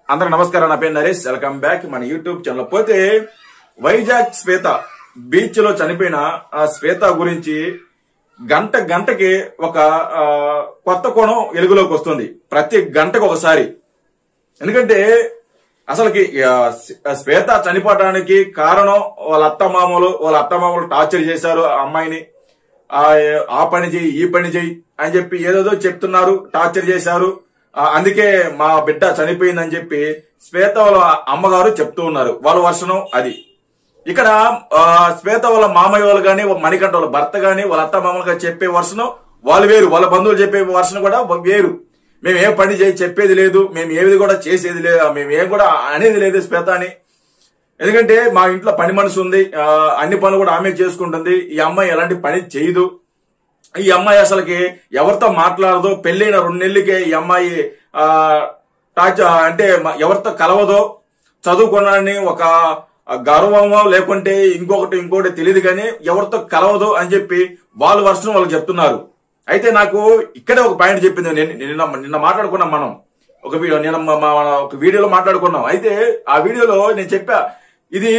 అందరూ నమస్కారం నా పేరు నరేష్ వెల్కమ్ బ్యాక్ మన యూట్యూబ్ ఛానల్ పోతే వైజాగ్ శ్వేత బీచ్ లో చనిపోయిన ఆ శ్వేత గురించి గంట గంటకి ఒక ఆ, కొత్త కోణం వెలుగులోకి వస్తుంది ప్రతి గంటకు ఒకసారి ఎందుకంటే అసలుకి ఆ, శ్వేత చనిపోవడానికి కారణం వాళ్ళ అత్తమామలు వాళ్ళ అత్తమామలు టార్చర్ చేశారు ఆ అమ్మాయిని ఆ ఆ పని చెయ్యి ఈ పని చెయ్యి అని చెప్పి ఏదేదో చెప్తున్నారు టార్చర్ చేశారు ఆ, అందుకే మా బిడ్డ చనిపోయిందని చెప్పి శ్వేత వాళ్ళ అమ్మగారు చెప్తూ ఉన్నారు వాళ్ళ వర్షనం అది ఇక్కడ ఆ, శ్వేత వాళ్ళ మామయ్య వాళ్ళు గాని మణికంఠ వాళ్ళ భర్త గాని వాళ్ళ అత్త మామలుగా చెప్పే వర్షనం వాళ్ళు వేరు వాళ్ళ బంధువులు చెప్పే వర్షం కూడా వేరు మేము ఏ పని చేయి చెప్పేది లేదు మేము ఏది కూడా చేసేది లేదు మేము ఏం కూడా అనేది లేదు శ్వేత అని ఎందుకంటే మా ఇంట్లో పని మనసు ఉంది ఆ, అన్ని పనులు కూడా ఆమె చేసుకుంటుంది ఈ అమ్మాయి ఎలాంటి పని చేయదు ఈ అమ్మాయి అసలుకి ఎవరితో మాట్లాడదు పెళ్ళైన రెండు నెలలకే ఈ అమ్మాయి ఆ టాచ్ అంటే మ- ఎవరితో కలవదో చదువుకున్నాడని ఒక గర్వమో లేకుంటే ఇంకొకటి ఇంకొకటి తెలియదు కానీ ఎవరితో కలవదు అని చెప్పి వాళ్ళు వర్షం వాళ్ళు చెప్తున్నారు అయితే నాకు ఇక్కడే ఒక పాయింట్ చెప్పింది నేను- నిన్న నిన్న మాట్లాడుకున్నాం మనం ఒక వీడియో నిన్న మా- మా- ఒక వీడియోలో మాట్లాడుకున్నాం అయితే ఆ వీడియోలో నేను చెప్పా ఇది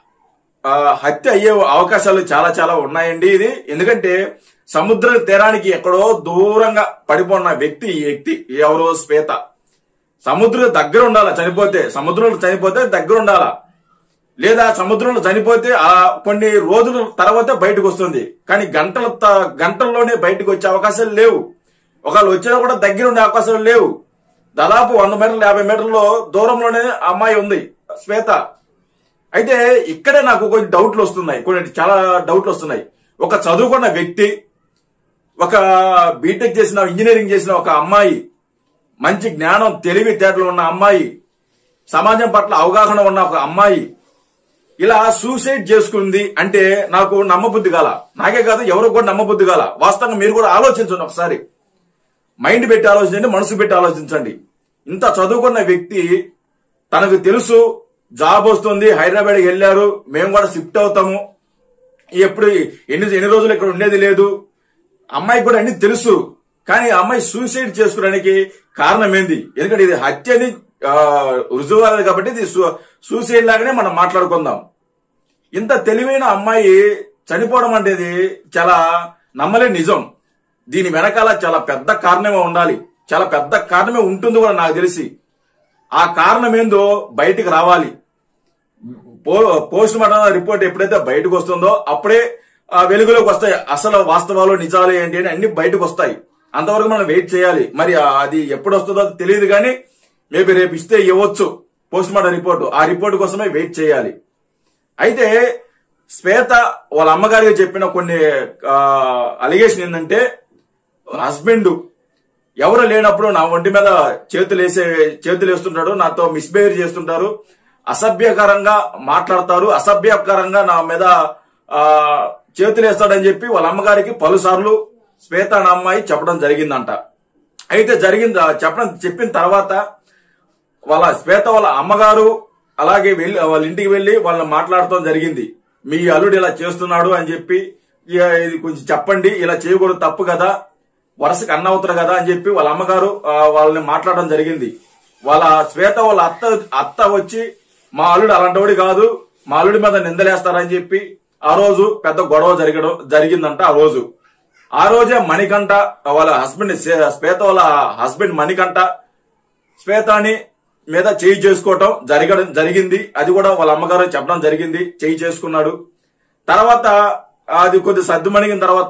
ఆ, హత్య అయ్యే అవకాశాలు చాలా చాలా ఉన్నాయండి ఇది ఎందుకంటే సముద్ర తీరానికి ఎక్కడో దూరంగా పడిపోన్న వ్యక్తి ఈ వ్యక్తి ఎవరో శ్వేత సముద్రం దగ్గర ఉండాలా చనిపోతే సముద్రంలో చనిపోతే దగ్గర ఉండాలా లేదా సముద్రంలో చనిపోతే ఆ కొన్ని రోజుల తర్వాత బయటకు వస్తుంది కానీ గంటల త- గంటల్లోనే బయటకు వచ్చే అవకాశాలు లేవు ఒకవేళ వచ్చినా కూడా దగ్గర ఉండే అవకాశాలు లేవు దాదాపు వంద మీటర్లు యాభై మీటర్ల దూరంలోనే ఆ అమ్మాయి ఉంది శ్వేత అయితే ఇక్కడే నాకు కొన్ని డౌట్లు వస్తున్నాయి కొన్ని చాలా డౌట్లు వస్తున్నాయి ఒక చదువుకున్న వ్యక్తి ఒక బీటెక్ చేసిన ఇంజనీరింగ్ చేసిన ఒక అమ్మాయి మంచి జ్ఞానం తెలివి తేటలు ఉన్న అమ్మాయి సమాజం పట్ల అవగాహన ఉన్న ఒక అమ్మాయి ఇలా సూసైడ్ చేసుకుంది అంటే నాకు నమ్మబుద్ధి కాల నాకే కాదు ఎవరు కూడా నమ్మబుద్ధి కాల వాస్తవంగా మీరు కూడా ఆలోచించండి ఒకసారి మైండ్ పెట్టి ఆలోచించండి మనసు పెట్టి ఆలోచించండి ఇంత చదువుకున్న వ్యక్తి తనకు తెలుసు జాబ్ వస్తుంది హైదరాబాద్కి వెళ్ళారు మేము కూడా షిఫ్ట్ అవుతాము ఎప్పుడు ఎన్ని ఎన్ని రోజులు ఇక్కడ ఉండేది లేదు అమ్మాయికి కూడా అన్ని తెలుసు కానీ ఆ అమ్మాయి సూసైడ్ చేసుకోవడానికి కారణం ఏంది ఎందుకంటే ఇది హత్యని ఆ, రుజువు అవ్వలేదు కాబట్టి ఇది సూ- సూసైడ్ లాగానే మనం మాట్లాడుకుందాం ఇంత తెలివైన అమ్మాయి చనిపోవడం అనేది చాలా నమ్మలేని నిజం దీని వెనకాల చాలా పెద్ద కారణమే ఉండాలి చాలా పెద్ద కారణమే ఉంటుంది కూడా నాకు తెలిసి ఆ కారణం ఏందో బయటికి రావాలి పో- పోస్ట్ మార్టం రిపోర్ట్ ఎప్పుడైతే బయటకు వస్తుందో అప్పుడే ఆ వెలుగులోకి వస్తాయి అసలు వాస్తవాలు నిజాలు ఏంటి అని అన్ని బయటకు వస్తాయి అంతవరకు మనం వెయిట్ చేయాలి మరి ఆ- అది ఎప్పుడు వస్తుందో అది తెలియదు కానీ మేబీ రేపు ఇస్తే ఇవ్వచ్చు పోస్ట్ మార్టం రిపోర్ట్ ఆ రిపోర్ట్ కోసమే వెయిట్ చేయాలి అయితే శ్వేత వాళ్ళ అమ్మగారికి చెప్పిన కొన్ని అలిగేషన్ ఏంటంటే హస్బెండ్ ఎవరు లేనప్పుడు నా ఒంటి మీద చేతులు వేసే చేతులు వేస్తుంటాడు నాతో మిస్బిహేవ్ చేస్తుంటారు అసభ్యకరంగా మాట్లాడతారు అసభ్యకరంగా నా మీద ఆ, చేతులు వేస్తాడని చెప్పి వాళ్ళ అమ్మగారికి పలుసార్లు శ్వేత అనే అమ్మాయి చెప్పడం జరిగిందంట అయితే జరిగింది చెప్పడం చెప్పిన తర్వాత వాళ్ళ శ్వేత వాళ్ళ అమ్మగారు అలాగే వెళ్ళి వాళ్ళ ఇంటికి వెళ్ళి వాళ్ళని మాట్లాడటం జరిగింది మీ అల్లుడు ఇలా చేస్తున్నాడు అని చెప్పి ఇక ఇది కొంచెం చెప్పండి ఇలా చేయకూడదు తప్పు కదా వరుసకి అన్న అవుతారు కదా అని చెప్పి వాళ్ళ అమ్మగారు ఆ, వాళ్ళని మాట్లాడడం జరిగింది వాళ్ళ శ్వేత వాళ్ళ అత్త అత్త వచ్చి మా అల్లుడు అలాంటివాడి కాదు మా అల్లుడి మీద నిందలేస్తారని చెప్పి ఆ రోజు పెద్ద గొడవ జరగడం జరిగిందంట ఆ రోజు ఆ రోజే మణికంఠ వాళ్ళ హస్బెండ్ శ్వేత వాళ్ళ హస్బెండ్ మణికంఠ శ్వేతాని మీద చేయి చేసుకోవటం జరగడం జరిగింది అది కూడా వాళ్ళ అమ్మగారు చెప్పడం జరిగింది చేయి చేసుకున్నాడు తర్వాత అది కొద్ది సర్దుమణిగిన తర్వాత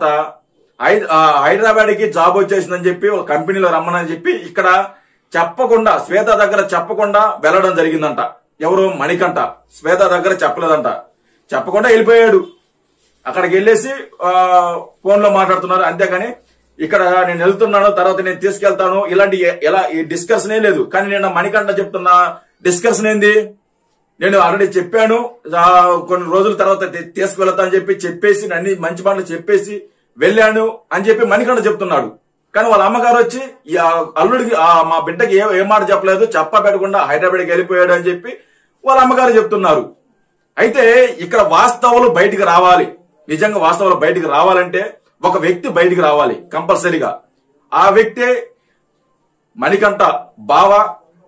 హై- ఆ, హైదరాబాద్ కి జాబ్ వచ్చేసిందని చెప్పి ఒక కంపెనీలో రమ్మనని చెప్పి ఇక్కడ చెప్పకుండా శ్వేత దగ్గర చెప్పకుండా వెళ్ళడం జరిగిందంట ఎవరు మణికంఠ శ్వేత దగ్గర చెప్పలేదంట చెప్పకుండా వెళ్ళిపోయాడు అక్కడికి వెళ్ళేసి ఆ, ఫోన్ లో మాట్లాడుతున్నారు అంతేగాని ఇక్కడ నేను వెళ్తున్నాను తర్వాత నేను తీసుకెళ్తాను ఇలాంటి ఎ- ఎలా ఈ డిస్కషన్ ఏ లేదు కానీ నేను మణికంఠ చెప్తున్న డిస్కషన్ ఏంది నేను ఆల్రెడీ చెప్పాను ఆ, కొన్ని రోజుల తర్వాత తీ- తీసుకువెళ్తానని చెప్పి చెప్పేసి అన్ని మంచి మాటలు చెప్పేసి వెళ్ళాను అని చెప్పి మణికంఠ చెప్తున్నాడు కానీ వాళ్ళ అమ్మగారు వచ్చి ఈ ఆ అల్లుడికి ఆ మా బిడ్డకి ఏ ఏ మాట చెప్పలేదు చెప్ప పెట్టకుండా హైదరాబాద్కి వెళ్ళిపోయాడు అని చెప్పి వాళ్ళ అమ్మగారు చెప్తున్నారు అయితే ఇక్కడ వాస్తవాలు బయటికి రావాలి నిజంగా వాస్తవాలు బయటికి రావాలంటే ఒక వ్యక్తి బయటికి రావాలి కంపల్సరీగా ఆ వ్యక్తే మణికంఠ బావ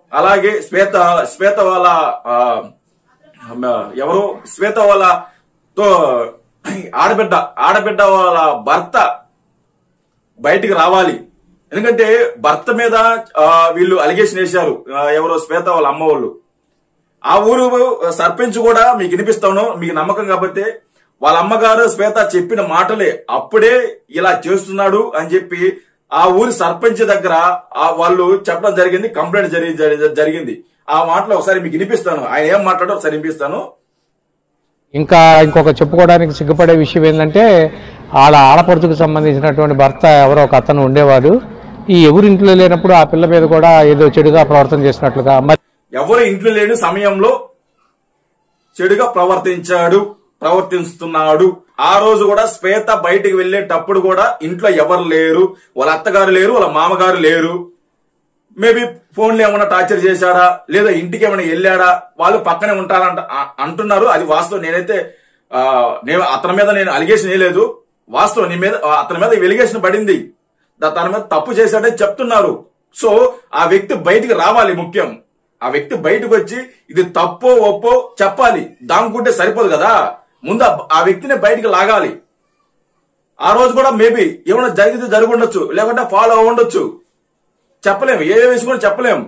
అలాగే శ్వేత శ్వేత వాళ్ళ ఆ, ఎవరు శ్వేత వాళ్ళతో ఆడబిడ్డ ఆడబిడ్డ వాళ్ళ భర్త బయటికి రావాలి ఎందుకంటే భర్త మీద ఆ, వీళ్ళు అలిగేషన్ వేశారు ఆ, ఎవరో శ్వేత వాళ్ళ అమ్మ వాళ్ళు ఆ ఊరు సర్పంచ్ కూడా మీకు వినిపిస్తాను మీకు నమ్మకం కాబట్టి వాళ్ళ అమ్మగారు శ్వేత చెప్పిన మాటలే అప్పుడే ఇలా చేస్తున్నాడు అని చెప్పి ఆ ఊరి సర్పంచ్ దగ్గర ఆ వాళ్ళు చెప్పడం జరిగింది కంప్లైంట్ జరిగి జరి- జరిగింది ఆ మాటలు ఒకసారి మీకు వినిపిస్తాను ఆయన ఏం మాట్లాడో ఒకసారి వినిపిస్తాను ఇంకా ఇంకొక చెప్పుకోవడానికి సిగ్గుపడే విషయం ఏంటంటే వాళ్ళ ఆడపడుచుకు సంబంధించినటువంటి భర్త ఎవరో ఒక అతను ఉండేవాడు ఈ ఎవరింట్లో లేనప్పుడు ఆ పిల్ల మీద కూడా ఏదో చెడుగా ప్రవర్తన చేసినట్లుగా మరి ఎవరు ఇంట్లో లేని సమయంలో చెడుగా ప్రవర్తించాడు ప్రవర్తిస్తున్నాడు ఆ రోజు కూడా శ్వేత బయటికి వెళ్ళేటప్పుడు కూడా ఇంట్లో ఎవరు లేరు వాళ్ళ అత్తగారు లేరు వాళ్ళ మామగారు లేరు మేబీ ఫోన్లో ఏమైనా టార్చర్ చేశాడా లేదా ఇంటికి ఏమైనా వెళ్ళాడా వాళ్ళు పక్కనే ఉంటారంట ఆ- అంటున్నారు అది వాస్తవం నేనైతే ఆ, నేను అతని మీద నేను అలిగేషన్ వేయలేదు వాస్తవం నీ మీద ఆ, అతని మీద ఎలిగేషన్ పడింది దా- తన మీద తప్పు చేశాడని చెప్తున్నారు సో ఆ వ్యక్తి బయటికి రావాలి ముఖ్యం ఆ వ్యక్తి బయటకు వచ్చి ఇది తప్పో ఒప్పో చెప్పాలి దాముకుంటే సరిపోదు కదా ముందు ఆ- ఆ వ్యక్తిని బయటికి లాగాలి ఆ రోజు కూడా మేబీ ఏమైనా జరిగితే జరిగి ఉండొచ్చు లేకుంటే ఫాలో అవ్వ ఉండొచ్చు చెప్పలేము ఏ విషయం కూడా చెప్పలేము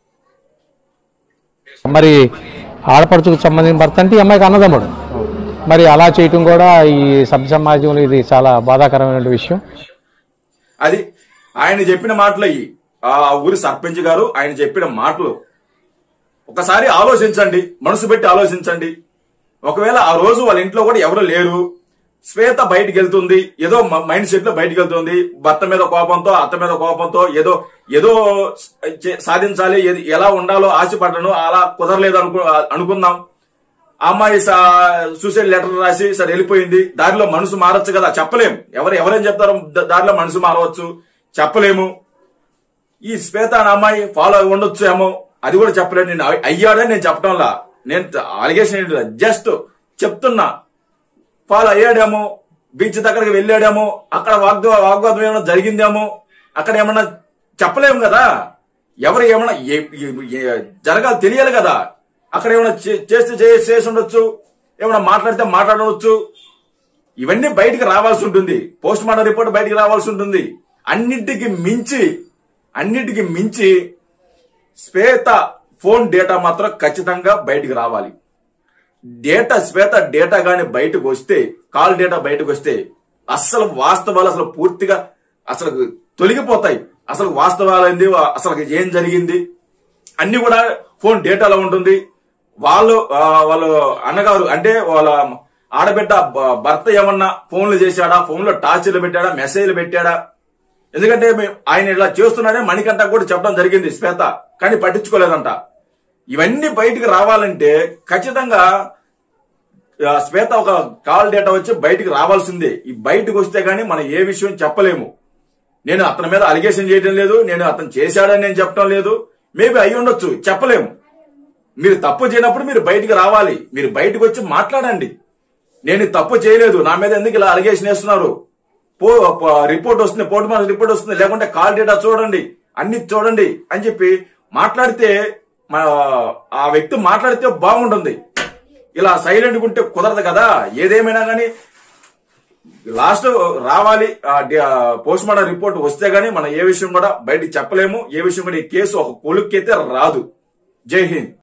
మరి ఆడపడుచుకు సంబంధించిన భర్త అంటే ఈ అమ్మాయికి అన్నదమ్ముడు మరి అలా చేయటం కూడా ఈ సభ్య సమాజంలో ఇది చాలా బాధాకరమైన విషయం అది ఆయన చెప్పిన మాటలు అయ్యి ఆ ఊరి సర్పంచ్ గారు ఆయన చెప్పిన మాటలు ఒకసారి ఆలోచించండి మనసు పెట్టి ఆలోచించండి ఒకవేళ ఆ రోజు వాళ్ళ ఇంట్లో కూడా ఎవరు లేరు శ్వేత బయటికి వెళ్తుంది ఏదో మ- మైండ్ సెట్ లో బయటికి వెళ్తుంది భర్త మీద కోపంతో అత్త మీద కోపంతో ఏదో ఏదో చే- సాధించాలి ఏది- ఎలా ఉండాలో ఆశపడ్డాను అలా కుదరలేదు అనుకు అనుకుందాం ఆ అమ్మాయి సూసైడ్ లెటర్ రాసి సరే వెళ్ళిపోయింది దారిలో మనసు మారొచ్చు కదా చెప్పలేం ఎవరు ఎవరేం చెప్తారో ద- దారిలో మనసు మారవచ్చు చెప్పలేము ఈ శ్వేత అనే అమ్మాయి ఫాలో అయి ఉండొచ్చు ఏమో అది కూడా చెప్పలేను నేను అయ్- అయ్యాడని నేను చెప్పడంలా నేను అలిగేషన్ ఏంటి జస్ట్ చెప్తున్నా ఫాలో అయ్యాడేమో బీచ్ దగ్గరికి వెళ్ళాడేమో అక్కడ వాగ్దా వాగ్వాదం ఏమైనా జరిగిందేమో అక్కడ ఏమన్నా చెప్పలేము కదా ఎవరు ఏమన్నా ఏ- ఏ- ఏ- జరగాలి తెలియాలి కదా అక్కడ ఏమైనా చే- చేస్తే చే- చేసి ఉండొచ్చు ఏమైనా మాట్లాడితే మాట్లాడవచ్చు ఇవన్నీ బయటికి రావాల్సి ఉంటుంది పోస్ట్ మార్టం రిపోర్ట్ బయటికి రావాల్సి ఉంటుంది అన్నిటికి మించి అన్నిటికి మించి శ్వేత ఫోన్ డేటా మాత్రం ఖచ్చితంగా బయటికి రావాలి డేటా శ్వేత డేటా గాని బయటకు వస్తే కాల్ డేటా బయటకు వస్తే అసలు వాస్తవాలు అసలు పూర్తిగా అసలు తొలగిపోతాయి అసలు వాస్తవాలు ఏంది అసలు ఏం జరిగింది అన్ని కూడా ఫోన్ డేటాలో ఉంటుంది వాళ్ళు ఆ, వాళ్ళ అన్నగారు అంటే వాళ్ళ ఆడబిడ్డ భ- భర్త ఏమన్నా ఫోన్లు చేశాడా ఫోన్లో టార్చర్లు పెట్టాడా మెసేజ్లు పెట్టాడా ఎందుకంటే మే- ఆయన ఇలా చేస్తున్నాడే మణికంట కూడా చెప్పడం జరిగింది శ్వేత కానీ పట్టించుకోలేదంట ఇవన్నీ బయటికి రావాలంటే ఖచ్చితంగా ఆ, శ్వేత ఒక కాల్ డేటా వచ్చి బయటికి రావాల్సిందే ఈ బయటకు వస్తే గానీ మనం ఏ విషయం చెప్పలేము నేను అతని మీద అలిగేషన్ చేయడం లేదు నేను అతను చేశాడని నేను చెప్పడం లేదు మేబీ అయి ఉండొచ్చు చెప్పలేము మీరు తప్పు చేయనప్పుడు మీరు బయటికి రావాలి మీరు బయటకు వచ్చి మాట్లాడండి నేను ఈ తప్పు చేయలేదు నా మీద ఎందుకు ఇలా అలిగేషన్ వేస్తున్నారు పో పో- రిపోర్ట్ వస్తుంది పోటీ మన రిపోర్ట్ వస్తుంది లేకుంటే కాల్ డేటా చూడండి అన్ని చూడండి అని చెప్పి మాట్లాడితే మన ఆ వ్యక్తి మాట్లాడితే బాగుంటుంది ఇలా సైలెంట్ ఉంటే కుదరదు కదా ఏదేమైనా కానీ లాస్ట్ రావాలి పోస్ట్ మార్టం రిపోర్ట్ వస్తే గానీ మనం ఏ విషయం కూడా బయటికి చెప్పలేము ఏ విషయం కూడా ఈ కేసు ఒక కొలుక్కైతే రాదు జై హింద్